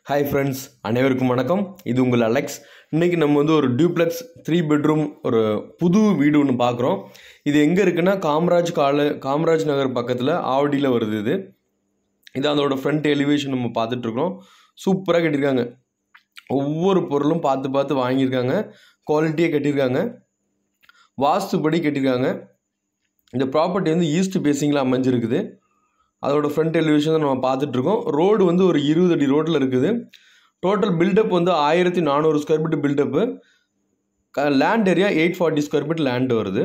hi friends அனைவருக்கும் வணக்கம் இது உங்கள் அலெக்ஸ் இன்னைக்கு நம்ம வந்து ஒரு டியூப்ளெக்ஸ் த்ரீ பெட்ரூம் ஒரு புது வீடு ஒன்று பார்க்குறோம் இது எங்கே இருக்குன்னா காமராஜ் கால காமராஜ் நகர் பக்கத்தில் ஆவடியில் வருது இது இது அதோட ஃப்ரண்ட் எலிவேஷன் நம்ம பார்த்துட்ருக்கோம் சூப்பராக கட்டியிருக்காங்க ஒவ்வொரு பொருளும் பார்த்து பார்த்து வாங்கியிருக்காங்க குவாலிட்டியாக கட்டியிருக்காங்க வாஸ்துபடி கட்டியிருக்காங்க இந்த ப்ராப்பர்ட்டி வந்து ஈஸ்ட் பேசிங்கில் அமைஞ்சிருக்குது அதோட ஃப்ரண்ட் எலிவேஷன் தான் நம்ம பார்த்துட்ருக்கோம் ரோடு வந்து ஒரு இருபது அடி ரோட்டில் இருக்குது டோட்டல் பில்டப் வந்து ஆயிரத்தி நானூறு square feet built up land area eight forty square feet land வருது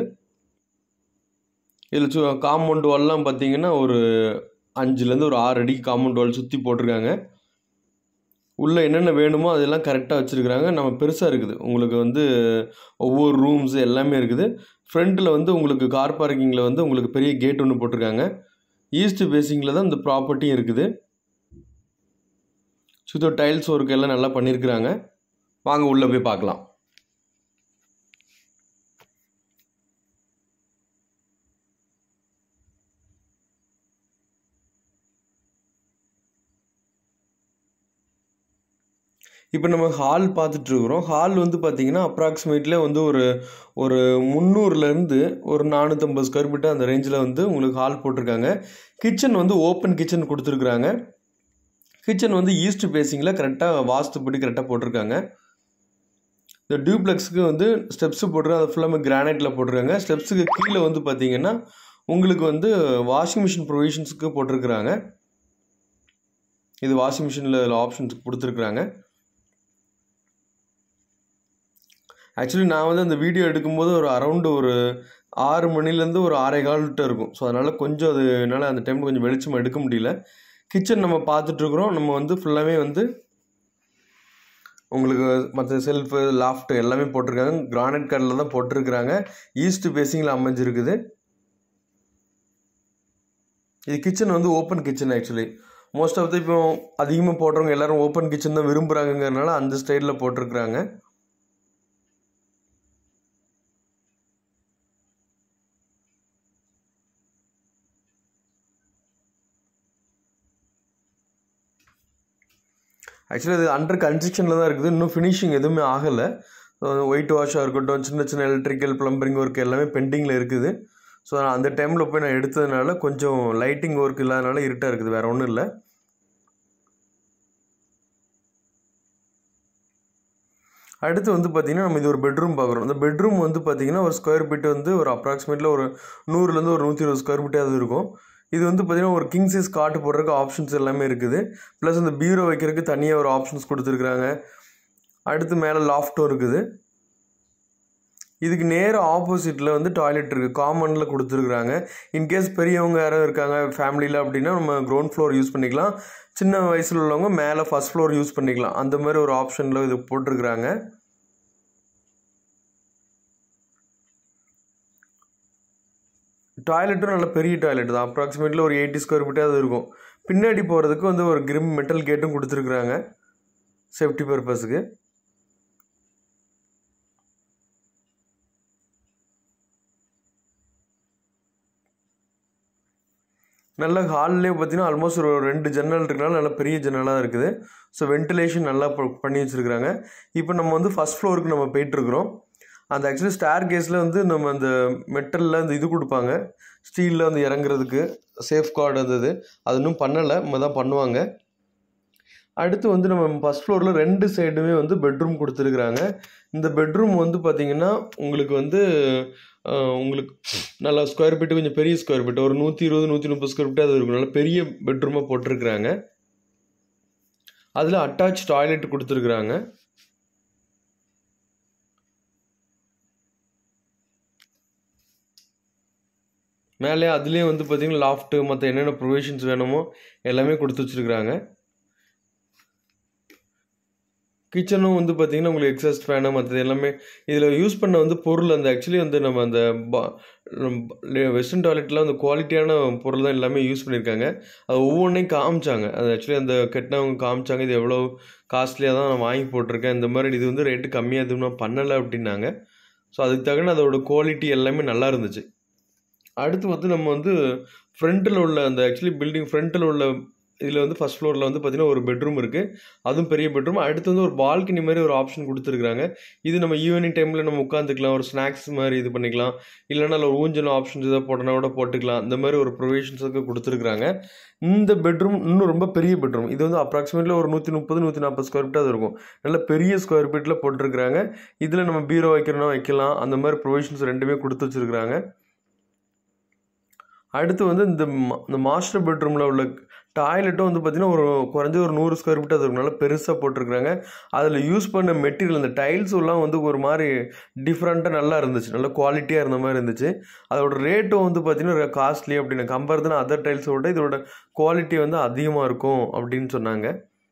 இதில் சு காம்பவுண்ட் வால்லாம் பார்த்தீங்கன்னா ஒரு அஞ்சுலேருந்து ஒரு ஆறு அடிக்கு காம்பவுண்ட் வால் சுற்றி போட்டிருக்காங்க உள்ளே என்னென்ன வேணுமோ அதெல்லாம் கரெக்டாக வச்சுருக்குறாங்க நம்ம பெருசாக இருக்குது உங்களுக்கு வந்து ஒவ்வொரு ரூம்ஸ் எல்லாமே இருக்குது ஃப்ரண்ட்டில் வந்து உங்களுக்கு கார் பார்க்கிங்கில் வந்து உங்களுக்கு பெரிய கேட் ஒன்று போட்டிருக்காங்க ஈஸ்ட் பேசிங்கில் தான் இந்த ப்ராப்பர்ட்டியும் இருக்குது சுத்தோ டைல்ஸ் ஒர்க் எல்லாம் நல்லா பண்ணியிருக்கிறாங்க வாங்க உள்ளே போய் பார்க்கலாம் இப்போ நம்ம ஹால் பார்த்துட்ருக்குறோம் ஹால் வந்து பார்த்திங்கன்னா அப்ராக்சிமேட்லி வந்து ஒரு ஒரு முந்நூறுலேருந்து ஒரு நானூற்றம்பது ஸ்கொயர் ஃபீட்டு அந்த ரேஞ்சில் வந்து உங்களுக்கு ஹால் போட்டிருக்காங்க கிச்சன் வந்து ஓப்பன் கிச்சன் கொடுத்துருக்குறாங்க கிச்சன் வந்து ஈஸ்ட் பேசிங்கில் கரெக்டாக வாஸ்துப்படி கரெக்டாக போட்டிருக்காங்க இந்த டியூப்ளெக்ஸுக்கு வந்து ஸ்டெப்ஸு போட்டிருக்காங்க அது ஃபுல்லாமே கிரானைட்டில் போட்டிருக்காங்க ஸ்டெப்ஸுக்கு கீழே வந்து பார்த்திங்கன்னா உங்களுக்கு வந்து வாஷிங் மிஷின் ப்ரொவிஷன்ஸுக்கு போட்டிருக்கிறாங்க இது வாஷிங் மிஷினில் ஆப்ஷன்ஸ் கொடுத்துருக்குறாங்க ஆக்சுவலி நான் வந்து அந்த வீடியோ எடுக்கும்போது ஒரு அரௌண்டு ஒரு ஆறு மணிலேருந்து ஒரு ஆறே கால்கிட்ட இருக்கும் ஸோ அதனால் கொஞ்சம் அது என்னால் அந்த டைம் கொஞ்சம் வெளிச்சமாக எடுக்க முடியல கிச்சன் நம்ம பார்த்துட்ருக்குறோம் நம்ம வந்து ஃபுல்லாகவே வந்து உங்களுக்கு மற்ற செல்ஃபு லாஃப்ட் எல்லாமே போட்டிருக்காங்க கிரானைட் கல்லில் தான் போட்டிருக்கிறாங்க ஈஸ்ட் பேசிங்கில் அமைஞ்சிருக்குது இது கிச்சன் வந்து open kitchen actually most of the இப்போ அதிகமாக போடுறவங்க எல்லோரும் ஓப்பன் கிச்சன் தான் விரும்புகிறாங்கங்கிறனால அந்த ஸ்டைலில் போட்டிருக்கிறாங்க ஆக்சுவலி அது அண்டர் கன்ஸ்ட்ரக்ஷனில் தான் இருக்குது இன்னும் ஃபினிஷிங் எதுவுமே ஆகலை ஒயிட் வாஷாக இருக்கட்டும் சின்ன சின்ன எலக்ட்ரிக்கல் ப்ளம்பரிங் ஒர்க் எல்லாமே பெண்டிங்கில் இருக்குது ஸோ அந்த டைமில் போய் நான் எடுத்ததுனால கொஞ்சம் லைட்டிங் ஒர்க் இல்லாதனால இருட்டாக இருக்குது வேறு ஒன்றும் இல்லை அடுத்து வந்து பார்த்திங்கன்னா நம்ம இது ஒரு பெட்ரூம் பார்க்குறோம் இந்த பெட்ரூம் வந்து பார்த்திங்கன்னா ஒரு ஸ்கொயர் ஃபீட் வந்து ஒரு அப்ராக்சிமேட்டில் ஒரு நூறுலேருந்து ஒரு நூற்றி இருபது ஸ்கொயர் ஃபீட்டாவது இருக்கும் இது வந்து பார்த்திங்கன்னா ஒரு கிங் சைஸ் காட்டு போடுறதுக்கு ஆப்ஷன்ஸ் எல்லாமே இருக்குது ப்ளஸ் இந்த பீரோ வைக்கிறதுக்கு தனியாக ஒரு ஆப்ஷன்ஸ் கொடுத்துருக்குறாங்க அடுத்து மேலே லாஃப்ட்டும் இருக்குது இதுக்கு நேர ஆப்போசிட்டில் வந்து டாய்லெட் இருக்குது காமனில் கொடுத்துருக்குறாங்க இன்கேஸ் பெரியவங்க யாரும் இருக்காங்க ஃபேமிலியில் அப்படின்னா நம்ம க்ரௌண்ட் ஃப்ளோர் யூஸ் பண்ணிக்கலாம் சின்ன வயசில் உள்ளவங்க மேலே ஃபஸ்ட் ஃப்ளோர் யூஸ் பண்ணிக்கலாம் அந்த மாதிரி ஒரு ஆப்ஷனில் இது போட்டிருக்குறாங்க டாய்லெட்டும் நல்ல பெரிய டாய்லெட் தான் அப்ராக்சிமேட்லி ஒரு எயிட்டி ஸ்கொயர் ஃபீட்டாக இருக்கும் பின்னாடி போகிறதுக்கு வந்து ஒரு கிரிம் மெட்டல் கேட்டும் கொடுத்துருக்குறாங்க சேஃப்டி பர்பஸுக்கு நல்ல ஹால்லேயே பார்த்தீங்கன்னா ஆல்மோஸ்ட் ஒரு ரெண்டு ஜன்னல் இருக்கனால நல்ல பெரிய ஜன்னலாக இருக்குது ஸோ வென்டிலேஷன் நல்லா பண்ணி வச்சுருக்குறாங்க இப்போ நம்ம வந்து ஃபஸ்ட் ஃப்ளோருக்கு நம்ம போயிட்டுருக்குறோம் அந்த ஆக்சுவலி ஸ்டார் கேஸில் வந்து நம்ம அந்த மெட்டலில் அந்த இது கொடுப்பாங்க ஸ்டீலில் வந்து இறங்குறதுக்கு சேஃப் கார்டு அந்த இது அது இன்னும் பண்ணலை நம்ம தான் பண்ணுவாங்க அடுத்து வந்து நம்ம ஃபஸ்ட் ஃப்ளோரில் ரெண்டு சைடுமே வந்து பெட்ரூம் கொடுத்துருக்குறாங்க இந்த பெட்ரூம் வந்து பார்த்திங்கன்னா உங்களுக்கு வந்து உங்களுக்கு நல்லா ஸ்கொயர் ஃபீட்டு கொஞ்சம் பெரிய ஸ்கொயர் ஃபீட் ஒரு நூற்றி இருபது நூற்றி முப்பது ஸ்கொயர் ஃபீட் அது இருக்கும் நல்லா பெரிய பெட்ரூமாக போட்டிருக்கிறாங்க அதில் அட்டாச் டாய்லெட் கொடுத்துருக்குறாங்க மேலே அதுலேயே வந்து பார்த்திங்கன்னா லாஃப்ட்டு மற்ற என்னென்ன ப்ரொவிஷன்ஸ் வேணுமோ எல்லாமே கொடுத்து வச்சுருக்குறாங்க கிச்சனும் வந்து பார்த்திங்கன்னா உங்களுக்கு எக்ஸாஸ்ட் ஃபேனு மற்றது எல்லாமே இதில் யூஸ் பண்ண வந்து பொருள் அந்த ஆக்சுவலி வந்து நம்ம அந்த பா வெஸ்டர்ன் டாய்லெட்டில் அந்த குவாலிட்டியான பொருள் தான் எல்லாமே யூஸ் பண்ணியிருக்காங்க அது ஒவ்வொன்றையும் காமிச்சாங்க அது ஆக்சுவலி அந்த கெட்டினவங்க காமிச்சாங்க இது எவ்வளோ காஸ்ட்லியாக தான் நான் வாங்கி போட்டிருக்கேன் இந்த மாதிரி இது வந்து ரேட்டு கம்மியாக எதுவும் நான் பண்ணலை அப்படின்னாங்க ஸோ அதுக்கு தகுந்த அதோட குவாலிட்டி எல்லாமே நல்லா இருந்துச்சு அடுத்து வந்து நம்ம வந்து ஃப்ரண்ட்டில் உள்ள அந்த ஆக்சுவலி பில்டிங் ஃப்ரண்ட்டில் உள்ள இதில் வந்து ஃபஸ்ட் ஃப்ளோரில் வந்து பார்த்தீங்கன்னா ஒரு பெட்ரூம் இருக்குது அதுவும் பெரிய பெட்ரூம் அடுத்து வந்து ஒரு பால்கனி மாதிரி ஒரு ஆப்ஷன் கொடுத்துருக்காங்க இது நம்ம ஈவினிங் டைமில் நம்ம உட்காந்துக்கலாம் ஒரு ஸ்நாக்ஸ் மாதிரி இது பண்ணிக்கலாம் இல்லைன்னா அதில் ஒரு ஊஞ்சல் ஆப்ஷன்ஸ் எதாவது போட்டோன்னா கூட போட்டுக்கலாம் இந்த மாதிரி ஒரு ப்ரொவிஷன்ஸுக்கு கொடுத்துருக்குறாங்க இந்த பெட்ரூம் இன்னும் ரொம்ப பெரிய பெட்ரூம் இது வந்து அப்ராக்சிமேட்லி ஒரு நூற்றி முப்பது நூற்றி நாற்பது ஸ்கொயர் ஃபீட்டாக இருக்கும் நல்ல பெரிய ஸ்கொயர் ஃபீட்டில் போட்டிருக்கிறாங்க இதில் நம்ம பீரோ வைக்கிறோன்னா வைக்கலாம் அந்த மாதிரி ப்ரொவிஷன்ஸ் ரெண்டுமே கொடுத்து வச்சுருக்குறாங்க அடுத்து வந்து இந்த மா- இந்த மாஸ்டர் பெட்ரூமில் உள்ள டாய்லெட்டும் வந்து பார்த்திங்கன்னா ஒரு குறைஞ்ச ஒரு நூறு ஸ்கொயர் ஃபீட் அது நல்லா பெருசாக போட்டிருக்கிறாங்க அதில் யூஸ் பண்ண மெட்டீரியல் இந்த டைல்ஸ் எல்லாம் வந்து ஒரு மாதிரி டிஃப்ரெண்ட்டாக நல்லா இருந்துச்சு நல்ல குவாலிட்டியாக இருந்த மாதிரி இருந்துச்சு அதோட ரேட்டும் வந்து பார்த்திங்கன்னா காஸ்ட்லி அப்படின்னு கம்பேர் தான் அதர் டைல்ஸோட இதோட குவாலிட்டி வந்து அதிகமாக இருக்கும் அப்படின்னு சொன்னாங்க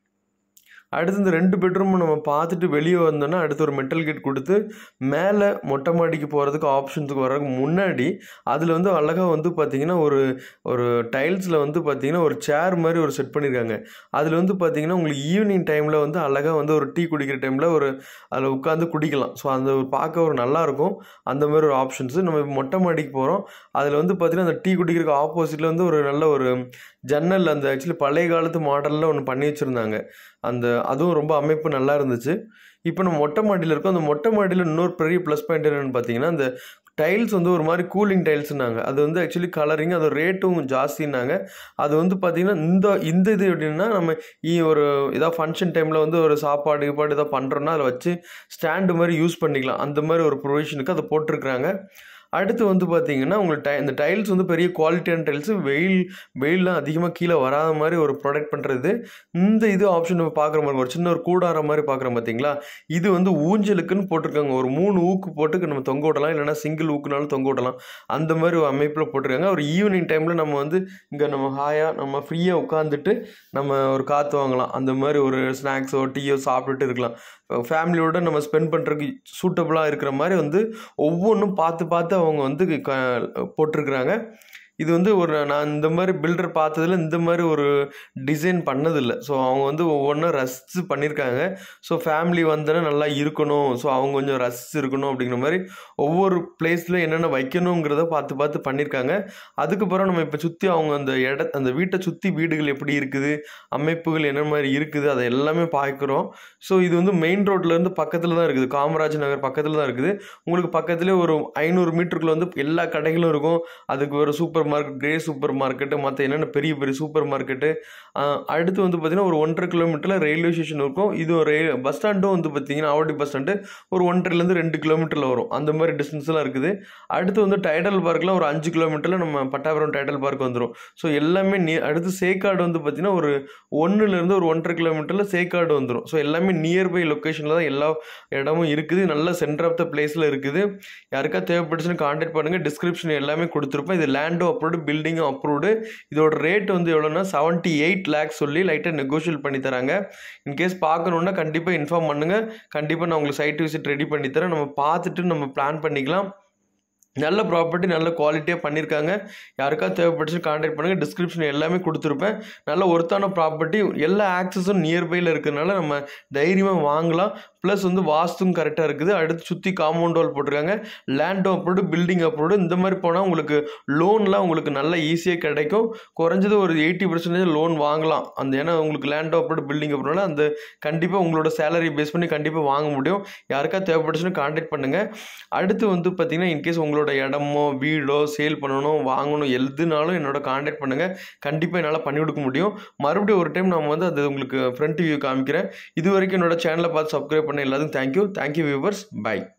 அடுத்து இந்த ரெண்டு பெட்ரூம் நம்ம பார்த்துட்டு வெளியே வந்தோன்னா அடுத்து ஒரு மெட்டல் கேட் கொடுத்து மேலே மொட்டை மாடிக்கு போகிறதுக்கு ஆப்ஷன்ஸுக்கு வர்றதுக்கு முன்னாடி அதில் வந்து அழகாக வந்து பார்த்திங்கன்னா ஒரு ஒரு டைல்ஸில் வந்து பார்த்திங்கன்னா ஒரு சேர் மாதிரி ஒரு செட் பண்ணியிருக்காங்க அதில் வந்து பார்த்திங்கன்னா உங்களுக்கு ஈவினிங் டைமில் வந்து அழகாக வந்து ஒரு டீ குடிக்கிற டைமில் ஒரு அதில் உட்காந்து குடிக்கலாம் ஸோ அந்த ஒரு பார்க்க ஒரு நல்லாயிருக்கும் அந்த மாதிரி ஒரு ஆப்ஷன்ஸு நம்ம இப்ப மொட்டை மாடிக்கு போகிறோம் அதில் வந்து பார்த்திங்கன்னா அந்த டீ குடிக்கிறதுக்கு ஆப்போசிட்டில் வந்து ஒரு நல்ல ஒரு ஜன்னல் அந்த ஆக்சுவலி பழைய காலத்து மாடலில் ஒன்று பண்ணி வச்சுருந்தாங்க அந்த அதுவும் ரொம்ப அமைப்பு நல்லா இருந்துச்சு இப்போ நம்ம மொட்டை மாடியில் இருக்கோம் அந்த மொட்டை மாடியில் இன்னொரு பெரிய ப்ளஸ் பாயிண்ட் என்னென்னு பார்த்தீங்கன்னா அந்த டைல்ஸ் வந்து ஒரு மாதிரி கூலிங் டைல்ஸ்னாங்க அது வந்து ஆக்சுவலி கலரிங் அது ரேட்டும் ஜாஸ்தின்னாங்க அது வந்து பார்த்திங்கன்னா இந்த இந்த இது எப்படின்னா நம்ம இ- ஒரு ஏதாவது ஃபங்க்ஷன் டைமில் வந்து ஒரு சாப்பாடு கீப்பாடு ஏதாவது பண்ணுறோன்னா அதில் வச்சு ஸ்டாண்டு மாதிரி யூஸ் பண்ணிக்கலாம் அந்த மாதிரி ஒரு ப்ரொவிஷனுக்கு அதை போட்டிருக்கிறாங்க அடுத்து வந்து பார்த்தீங்கன்னா உங்களுக்கு டை இந்த டைல்ஸ் வந்து பெரிய குவாலிட்டியான டைல்ஸு வெயில் வெயில்லாம் அதிகமாக கீழே வராத மாதிரி ஒரு ப்ரொடெக்ட் பண்ணுறது இந்த இது ஆப்ஷன் நம்ம பார்க்குற மாதிரி ஒரு சின்ன ஒரு கூடார மாதிரி பார்க்குறோம் பார்த்தீங்களா இது வந்து ஊஞ்சலுக்குன்னு போட்டிருக்காங்க ஒரு மூணு ஊக்கு போட்டு நம்ம தொங்க விடலாம் இல்லைன்னா சிங்கிள் ஊக்குனாலும் தொங்க விடலாம் அந்த மாதிரி ஒரு அமைப்பில் போட்டிருக்காங்க ஒரு ஈவினிங் டைமில் நம்ம வந்து இங்கே நம்ம ஹாயாக நம்ம ஃப்ரீயாக உட்காந்துட்டு நம்ம ஒரு காற்று வாங்கலாம் அந்த மாதிரி ஒரு ஸ்நாக்ஸோ டீயோ சாப்பிட்டுட்டு இருக்கலாம் ஃபேமிலியோட நம்ம ஸ்பெண்ட் பண்ணுறதுக்கு சூட்டபுளாக இருக்கிற மாதிரி வந்து ஒவ்வொன்றும் பார்த்து பார்த்து அவங்க வந்து க போட்டிருக்கிறாங்க இது வந்து ஒரு நான் இந்த மாதிரி பில்டர் பார்த்ததுல இந்த மாதிரி ஒரு டிசைன் பண்ணதில்லை ஸோ அவங்க வந்து ஒவ்வொன்றும் ரசித்து பண்ணியிருக்காங்க ஸோ ஃபேமிலி வந்தோன்னா நல்லா இருக்கணும் ஸோ அவங்க கொஞ்சம் ரசித்து இருக்கணும் அப்படிங்கிற மாதிரி ஒவ்வொரு பிளேஸில் என்னென்ன வைக்கணுங்கிறத பார்த்து பார்த்து பண்ணியிருக்காங்க அதுக்கப்புறம் நம்ம இப்போ சுற்றி அவங்க அந்த இட அந்த வீட்டை சுற்றி வீடுகள் எப்படி இருக்குது அமைப்புகள் என்ன மாதிரி இருக்குது அதை எல்லாமே பார்க்குறோம் ஸோ இது வந்து மெயின் ரோட்லேருந்து பக்கத்தில் தான் இருக்குது காமராஜ் நகர் பக்கத்தில் தான் இருக்குது உங்களுக்கு பக்கத்துலேயே ஒரு ஐநூறு மீட்டருக்குள்ள வந்து எல்லா கடைகளும் இருக்கும் அதுக்கு ஒரு சூப்பர் மார்க்கெட் கிரே சூப்பர் மார்க்கெட்டு மற்ற என்னென்ன பெரிய பெரிய சூப்பர் மார்க்கெட்டு அடுத்து வந்து பார்த்திங்கன்னா ஒரு ஒன்றரை கிலோமீட்டரில் ரயில்வே ஸ்டேஷன் இருக்கும் இது ஒரு ரயில் பஸ் ஸ்டாண்டும் வந்து பார்த்திங்கன்னா ஆவடி பஸ் ஸ்டாண்டு ஒரு ஒன்றரைலேருந்து ரெண்டு கிலோமீட்டரில் வரும் அந்த மாதிரி டிஸ்டன்ஸ்லாம் இருக்குது அடுத்து வந்து டைடல் பார்க்லாம் ஒரு அஞ்சு கிலோமீட்டரில் நம்ம பட்டாபுரம் டைடல் பார்க் வந்துடும் ஸோ எல்லாமே நி அடுத்து சேக்காடு வந்து பார்த்திங்கன்னா ஒரு ஒன்றுலேருந்து ஒரு ஒன்றரை கிலோமீட்டரில் சேக்காடு வந்துடும் ஸோ எல்லாமே நியர்பை லொக்கேஷனில் தான் எல்லா இடமும் இருக்குது நல்ல சென்டர் ஆஃப் த பிளேஸில் இருக்குது யாருக்கா தேவைப்பட்டுச்சுன்னு காண்டாக்ட் பண்ணுங்கள் டிஸ்கிரிப்ஷன் எல்லாமே கொடுத்துருப்பேன் இது லேண்டும் அப்ரூவ்டு பில்டிங்கும் அப்ரூவ்டு இதோட ரேட் வந்து எவ்வளோன்னா செவன்ட்டி எயிட் லேக்ஸ் சொல்லி லைட்டாக நெகோஷியல் பண்ணி தராங்க இன்கேஸ் பார்க்கணுன்னா கண்டிப்பாக இன்ஃபார்ம் பண்ணுங்கள் கண்டிப்பாக நான் உங்களுக்கு சைட் விசிட் ரெடி பண்ணி தரேன் நம்ம பார்த்துட்டு நம்ம பிளான் பண்ணிக்கலாம் நல்ல ப்ராப்பர்ட்டி நல்ல குவாலிட்டியாக பண்ணியிருக்காங்க யாருக்கா தேவைப்பட்டுச்சு காண்டாக்ட் பண்ணுங்கள் டிஸ்கிரிப்ஷன் எல்லாமே கொடுத்துருப்பேன் நல்ல ஒருத்தான ப்ராப்பர்ட்டி எல்லா ஆக்சஸும் நியர்பையில் இருக்கிறதுனால நம்ம தைரியமாக வாங்கலாம் ப்ளஸ் வந்து வாஸ்தும் கரெக்டாக இருக்குது அடுத்து சுற்றி காம்பவுண்ட் வால் போட்டிருக்காங்க லேண்டும் அப்ரூவ்டு பில்டிங் அப்ரூவ்டு இந்த மாதிரி போனால் உங்களுக்கு லோன்லாம் உங்களுக்கு நல்ல ஈஸியாக கிடைக்கும் குறைஞ்சது ஒரு எயிட்டி பர்சன்டேஜ் லோன் வாங்கலாம் அந்த ஏன்னா உங்களுக்கு லேண்டும் அப்ரூவ்டு பில்டிங் அப்ரூவ்னால அந்த கண்டிப்பாக உங்களோட சேலரி பேஸ் பண்ணி கண்டிப்பாக வாங்க முடியும் யாருக்கா தேவைப்பட்டுச்சுன்னு காண்டாக்ட் பண்ணுங்கள் அடுத்து வந்து பார்த்தீங்கன்னா இன்கேஸ் உங்களோட இடமோ வீடோ சேல் பண்ணணும் வாங்கணும் எதுனாலும் என்னோட காண்டாக்ட் பண்ணுங்கள் கண்டிப்பாக என்னால் பண்ணி கொடுக்க முடியும் மறுபடியும் ஒரு டைம் நான் வந்து அது உங்களுக்கு ஃப்ரண்ட் வியூ காமிக்கிறேன் இது வரைக்கும் என்னோட சேனலை பார்த்து சப்ஸ்கிரைப் பண்ண எல்லாத்துக்கும் தேங்க்யூ தேங்க்யூ வியூவர்ஸ் பை